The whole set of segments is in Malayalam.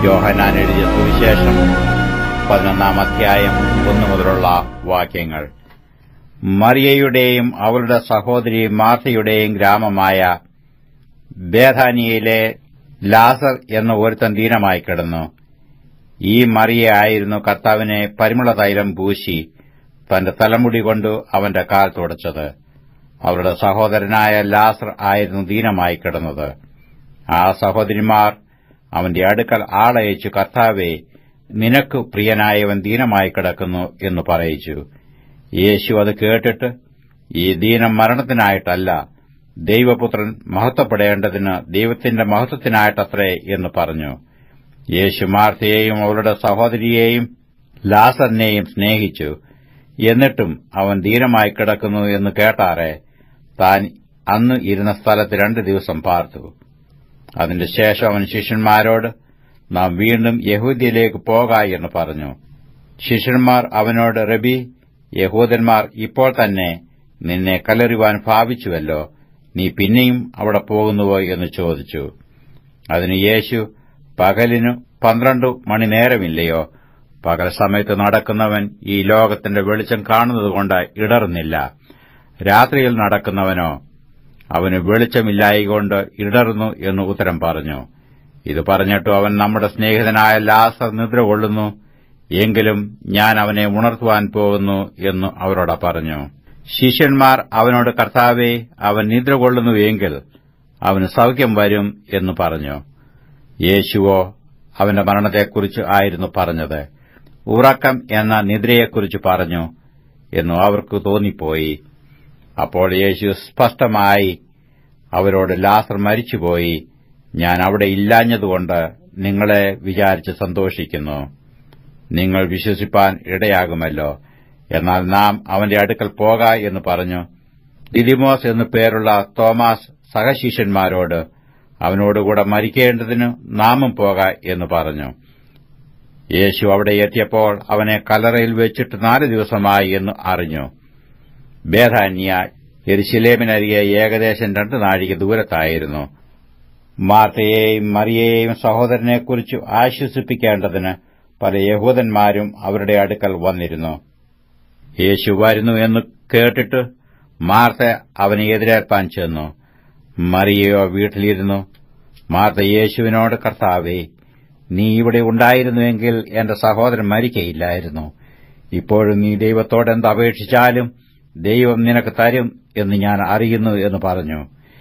യോഹനാൻ എഴുതിയ സുവിശേഷം പതിനൊന്നാം അധ്യായം ഒന്നു മുതലുള്ള വാക്യങ്ങൾ മറിയയുടെയും അവളുടെ സഹോദരി മാർത്തയുടെയും ഗ്രാമമായ ബേധാനിയയിലെ ലാസർ എന്ന ഒരുത്തൻ ദീനമായി കിടന്നു ഈ മറിയയായിരുന്നു കർത്താവിനെ പരിമള തൈലം പൂശി തന്റെ തലമുടി കൊണ്ട് അവന്റെ കാൽ തുടച്ചത് അവരുടെ സഹോദരനായ ലാസർ ആയിരുന്നു ദീനമായി കിടന്നത് ആ സഹോദരിമാർ അവന്റെ അടുക്കൽ ആളയച്ചു കർത്താവെ നിനക്ക് പ്രിയനായവൻ ദീനമായി കിടക്കുന്നു എന്ന് പറയിച്ചു യേശു അത് കേട്ടിട്ട് ഈ ദീനം മരണത്തിനായിട്ടല്ല ദൈവപുത്രൻ മഹത്വപ്പെടേണ്ടതിന് ദൈവത്തിന്റെ മഹത്വത്തിനായിട്ടത്രേ എന്ന് പറഞ്ഞു യേശു മാർത്തയെയും അവളുടെ സഹോദരിയെയും ലാസറിനെയും സ്നേഹിച്ചു എന്നിട്ടും അവൻ ദീനമായി കിടക്കുന്നു എന്ന് കേട്ടാറെ താൻ അന്ന് ഇരുന്ന സ്ഥലത്ത് രണ്ടു ദിവസം പാർത്തു അതിന്റെ ശേഷം അവൻ ശിഷ്യന്മാരോട് നാം വീണ്ടും യഹൂദ്യയിലേക്ക് പോക എന്ന് പറഞ്ഞു ശിഷ്യന്മാർ അവനോട് റബി യഹൂദന്മാർ ഇപ്പോൾ തന്നെ നിന്നെ കല്ലെറിവാൻ ഭാവിച്ചുവല്ലോ നീ പിന്നെയും അവിടെ പോകുന്നുവോ എന്ന് ചോദിച്ചു അതിന് യേശു പകലിനു പന്ത്രണ്ട് മണി നേരമില്ലയോ പകൽ സമയത്ത് നടക്കുന്നവൻ ഈ ലോകത്തിന്റെ വെളിച്ചം കാണുന്നതുകൊണ്ട് ഇടറുന്നില്ല രാത്രിയിൽ നടക്കുന്നവനോ അവന് വെളിച്ചമില്ലായികൊണ്ട് ഇടറുന്നു എന്ന് ഉത്തരം പറഞ്ഞു ഇത് പറഞ്ഞിട്ടു അവൻ നമ്മുടെ സ്നേഹിതനായ ലാസർ നിദ്ര കൊള്ളുന്നു എങ്കിലും ഞാൻ അവനെ ഉണർത്തുവാൻ പോകുന്നു എന്ന് അവരോട് പറഞ്ഞു ശിഷ്യന്മാർ അവനോട് കർത്താവെ അവൻ നിദ്ര കൊള്ളുന്നു എങ്കിൽ അവന് സൌഖ്യം വരും എന്ന് പറഞ്ഞു യേശുവോ അവന്റെ മരണത്തെക്കുറിച്ച് ആയിരുന്നു പറഞ്ഞത് ഉറക്കം എന്ന നിദ്രയെക്കുറിച്ച് പറഞ്ഞു എന്നു അവർക്ക് തോന്നിപ്പോയി അപ്പോൾ യേശു സ്പഷ്ടമായി അവരോട് ലാസർ മരിച്ചുപോയി ഞാൻ അവിടെ ഇല്ലാഞ്ഞതുകൊണ്ട് നിങ്ങളെ വിചാരിച്ച് സന്തോഷിക്കുന്നു നിങ്ങൾ വിശ്വസിപ്പാൻ ഇടയാകുമല്ലോ എന്നാൽ നാം അവന്റെ അടുക്കൽ പോക എന്ന് പറഞ്ഞു ദിദിമോസ് എന്നു പേരുള്ള തോമാസ് സഹശിഷ്യന്മാരോട് അവനോടുകൂടെ മരിക്കേണ്ടതിന് നാമും പോക എന്ന് പറഞ്ഞു യേശു അവിടെ എത്തിയപ്പോൾ അവനെ കല്ലറയിൽ വെച്ചിട്ട് നാല് ദിവസമായി എന്ന് അറിഞ്ഞു ബേധാന്യ എരിശിലേമിനരികെ ഏകദേശം രണ്ട് നാഴിക ദൂരത്തായിരുന്നു മാർത്തയെയും മറിയയെയും സഹോദരനെക്കുറിച്ച് ആശ്വസിപ്പിക്കേണ്ടതിന് പല യഹൂദന്മാരും അവരുടെ അടുക്കൽ വന്നിരുന്നു യേശു വരുന്നു എന്ന് കേട്ടിട്ട് മാർത്ത അവനെ എതിരേൽപ്പാൻ ചെന്നു മറിയയോ വീട്ടിലിരുന്നു മാർത്ത യേശുവിനോട് കർത്താവേ നീ ഇവിടെ ഉണ്ടായിരുന്നുവെങ്കിൽ എന്റെ സഹോദരൻ മരിക്കയില്ലായിരുന്നു ഇപ്പോഴും നീ ദൈവത്തോട് എന്ത് അപേക്ഷിച്ചാലും ദൈവം നിനക്ക് തരും എന്ന് ഞാൻ അറിയുന്നു എന്ന് പറഞ്ഞു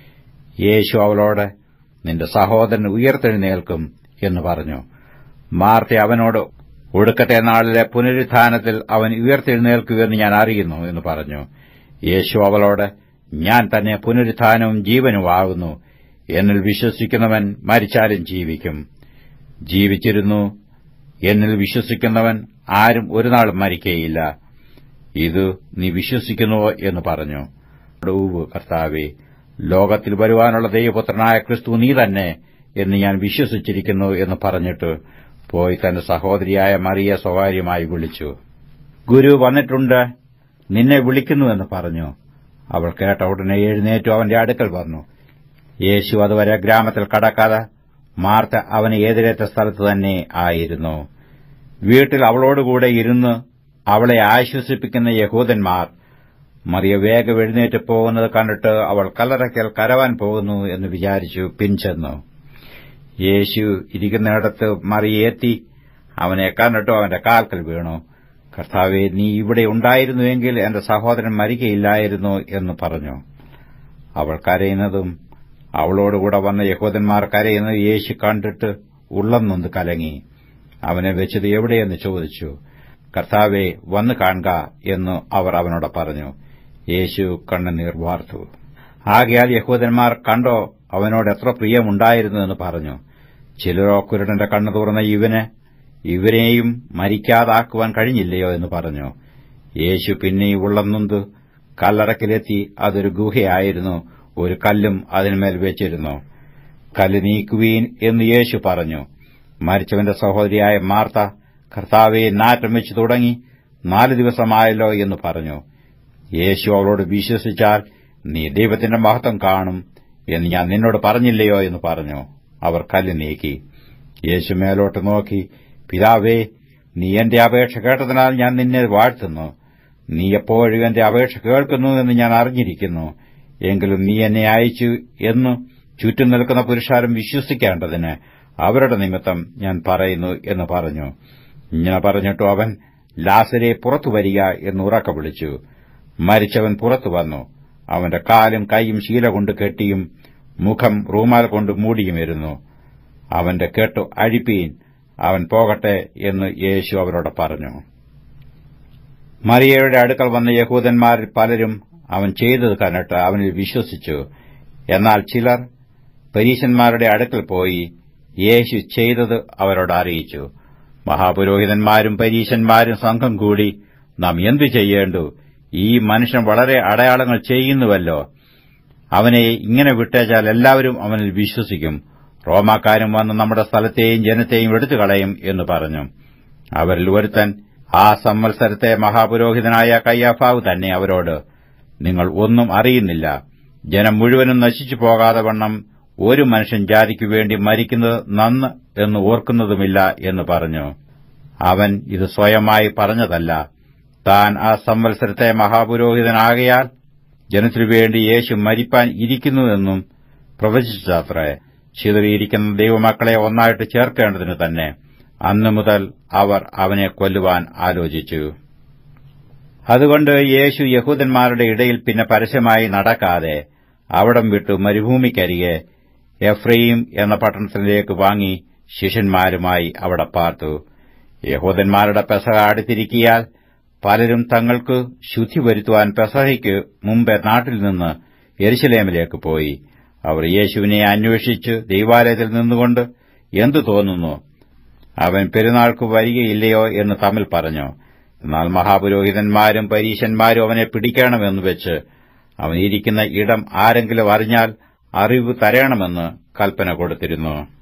യേശു അവളോട് നിന്റെ സഹോദരൻ ഉയർത്തെഴുന്നേൽക്കും എന്ന് പറഞ്ഞു മാർത്ത അവനോട് ഒടുക്കത്തെ നാളിലെ പുനരുത്ഥാനത്തിൽ അവൻ ഉയർത്തെഴുന്നേൽക്കുമെന്ന് ഞാൻ അറിയുന്നു എന്ന് പറഞ്ഞു യേശു അവളോട് ഞാൻ തന്നെ പുനരുത്ഥാനവും ജീവനുമാകുന്നു എന്നിൽ വിശ്വസിക്കുന്നവൻ മരിച്ചാലും ജീവിക്കും ജീവിച്ചിരുന്നു എന്നിൽ വിശ്വസിക്കുന്നവൻ ആരും ഒരു നാളും മരിക്കയില്ല ഇത് നീ വിശ്വസിക്കുന്നുവോ എന്ന് പറഞ്ഞു ഊവ് കർത്താവെ ലോകത്തിൽ വരുവാനുള്ള ദൈവപുത്രനായ ക്രിസ്തു നീ തന്നെ എന്ന് ഞാൻ വിശ്വസിച്ചിരിക്കുന്നു എന്ന് പറഞ്ഞിട്ട് പോയി തന്റെ സഹോദരിയായ മറിയ സ്വകാര്യമായി വിളിച്ചു ഗുരു വന്നിട്ടുണ്ട് നിന്നെ വിളിക്കുന്നുവെന്ന് പറഞ്ഞു അവൾ കേട്ട ഉടനെ എഴുന്നേറ്റു അവന്റെ അടുക്കൽ വന്നു യേശു അതുവരെ ഗ്രാമത്തിൽ കടക്കാതെ മാർത്ത അവന് എതിരേറ്റ സ്ഥലത്ത് തന്നെ ആയിരുന്നു വീട്ടിൽ അവളോടുകൂടെ ഇരുന്ന് അവളെ ആശ്വസിപ്പിക്കുന്ന യഹൂദന്മാർ മറിയ വേഗം എഴുന്നേറ്റ് പോകുന്നത് കണ്ടിട്ട് അവൾ കല്ലറയ്ക്കൽ കരവാൻ പോകുന്നു എന്ന് വിചാരിച്ചു പിൻചെന്നു യേശു ഇരിക്കുന്നിടത്ത് മറിയെത്തി അവനെ കണ്ടിട്ടു അവന്റെ കാൽക്കൽ വീണു കർത്താവെ നീ ഇവിടെ ഉണ്ടായിരുന്നുവെങ്കിൽ എന്റെ സഹോദരൻ മരിക്കയില്ലായിരുന്നു എന്ന് പറഞ്ഞു അവൾ കരയുന്നതും അവളോടുകൂടെ വന്ന യഹൂദന്മാർ കരയുന്നത് യേശു കണ്ടിട്ട് ഉള്ളം നൊന്ന് കലങ്ങി അവനെ വെച്ചത് എവിടെയെന്ന് ചോദിച്ചു കർത്താവെ വന്നു കാണുക എന്ന് അവർ അവനോട് പറഞ്ഞു യേശു കണ്ണുനീർ വാർത്തു ആകയാൽ യഹൂദന്മാർ കണ്ടോ അവനോട് എത്ര പ്രിയമുണ്ടായിരുന്നു എന്ന് പറഞ്ഞു ചിലരോ കുരുടന്റെ കണ്ണു തുറന്ന ഇവന് ഇവരെയും മരിക്കാതാക്കുവാൻ കഴിഞ്ഞില്ലയോ എന്ന് പറഞ്ഞു യേശു പിന്നെ ഉള്ളം നൊന്ത് കല്ലറക്കിലെത്തി അതൊരു ഗുഹയായിരുന്നു ഒരു കല്ലും അതിന്മേൽ വെച്ചിരുന്നു കല്ല് നീക്കുവീൻ എന്ന് യേശു പറഞ്ഞു മരിച്ചവന്റെ സഹോദരിയായ മാർത്ത കർത്താവെ നാറ്റം വെച്ച് തുടങ്ങി നാല് ദിവസമായല്ലോ എന്ന് പറഞ്ഞു യേശു അവളോട് വിശ്വസിച്ചാൽ നീ ദൈവത്തിന്റെ മഹത്വം കാണും എന്ന് ഞാൻ നിന്നോട് പറഞ്ഞില്ലയോ എന്ന് പറഞ്ഞു അവർ കല്ല് നീക്കി യേശു മേലോട്ട് നോക്കി പിതാവേ നീ എന്റെ അപേക്ഷ കേട്ടതിനാൽ ഞാൻ നിന്നെ വാഴ്ത്തുന്നു നീ എപ്പോഴും എന്റെ അപേക്ഷ കേൾക്കുന്നു എന്ന് ഞാൻ അറിഞ്ഞിരിക്കുന്നു എങ്കിലും നീ എന്നെ അയച്ചു എന്ന് ചുറ്റും നിൽക്കുന്ന പുരുഷാരും വിശ്വസിക്കേണ്ടതിന് അവരുടെ നിമിത്തം ഞാൻ പറയുന്നു എന്ന് പറഞ്ഞു ഇങ്ങനെ പറഞ്ഞിട്ടു അവൻ ലാസരെ പുറത്തു വരിക എന്ന് ഉറക്ക വിളിച്ചു മരിച്ചവൻ പുറത്തു വന്നു അവന്റെ കാലും കൈയും ശീല കൊണ്ട് കെട്ടിയും മുഖം റൂമാൽ കൊണ്ട് മൂടിയുമിരുന്നു അവന്റെ കെട്ടു അഴിപ്പീൻ അവൻ പോകട്ടെ എന്ന് യേശു അവരോട് പറഞ്ഞു മറിയയുടെ അടുക്കൽ വന്ന യഹൂദന്മാരിൽ പലരും അവൻ ചെയ്തത് കണ്ടിട്ട് അവനിൽ വിശ്വസിച്ചു എന്നാൽ ചിലർ പരീശന്മാരുടെ അടുക്കൽ പോയി യേശു ചെയ്തത് അവരോട് അറിയിച്ചു മഹാപുരോഹിതന്മാരും പരീശന്മാരും സംഘം കൂടി നാം എന്തു ചെയ്യേണ്ടു ഈ മനുഷ്യൻ വളരെ അടയാളങ്ങൾ ചെയ്യുന്നുവല്ലോ അവനെ ഇങ്ങനെ വിട്ടേച്ചാൽ എല്ലാവരും അവനിൽ വിശ്വസിക്കും റോമാക്കാരും വന്ന് നമ്മുടെ സ്ഥലത്തെയും ജനത്തെയും എടുത്തു കളയും എന്ന് പറഞ്ഞു അവരിൽ ഒരുത്തൻ ആ സംവത്സരത്തെ മഹാപുരോഹിതനായ കയ്യാഫാവ് തന്നെ അവരോട് നിങ്ങൾ ഒന്നും അറിയുന്നില്ല ജനം മുഴുവനും നശിച്ചു പോകാതെ വണ്ണം ഒരു മനുഷ്യൻ ജാതിക്കു വേണ്ടി മരിക്കുന്നത് നന്ന് എന്ന് ഓർക്കുന്നതുമില്ല എന്ന് പറഞ്ഞു അവൻ ഇത് സ്വയമായി പറഞ്ഞതല്ല താൻ ആ സംവത്സരത്തെ മഹാപുരോഹിതനാകയാൽ ജനത്തിനു വേണ്ടി യേശു മരിപ്പാൻ ഇരിക്കുന്നുവെന്നും പ്രവചിച്ചത്രേ ചിതറിയിരിക്കുന്ന ദൈവമക്കളെ ഒന്നായിട്ട് ചേർക്കേണ്ടതിന് തന്നെ അന്നു മുതൽ അവർ അവനെ കൊല്ലുവാൻ ആലോചിച്ചു അതുകൊണ്ട് യേശു യഹൂദന്മാരുടെ ഇടയിൽ പിന്നെ പരസ്യമായി നടക്കാതെ അവിടം വിട്ടു മരുഭൂമിക്കരികെ എഫ്രൈം എന്ന പട്ടണത്തിലേക്ക് വാങ്ങി ശിഷ്യന്മാരുമായി അവിടെ പാർത്തു യഹൂദന്മാരുടെ പെസഹ അടുത്തിരിക്കിയാൽ പലരും തങ്ങൾക്ക് ശുദ്ധി വരുത്തുവാൻ പെസഹയ്ക്ക് മുമ്പേ നാട്ടിൽ നിന്ന് എരിശിലേമിലേക്ക് പോയി അവർ യേശുവിനെ അന്വേഷിച്ച് ദൈവാലയത്തിൽ നിന്നുകൊണ്ട് എന്തു തോന്നുന്നു അവൻ പെരുന്നാൾക്ക് വരികയില്ലയോ എന്ന് തമ്മിൽ പറഞ്ഞു എന്നാൽ മഹാപുരോഹിതന്മാരും പരീശന്മാരും അവനെ പിടിക്കണമെന്ന് വെച്ച് അവൻ ഇരിക്കുന്ന ഇടം ആരെങ്കിലും അറിഞ്ഞാൽ അറിവ് തരണമെന്ന് കൽപ്പന കൊടുത്തിരുന്നു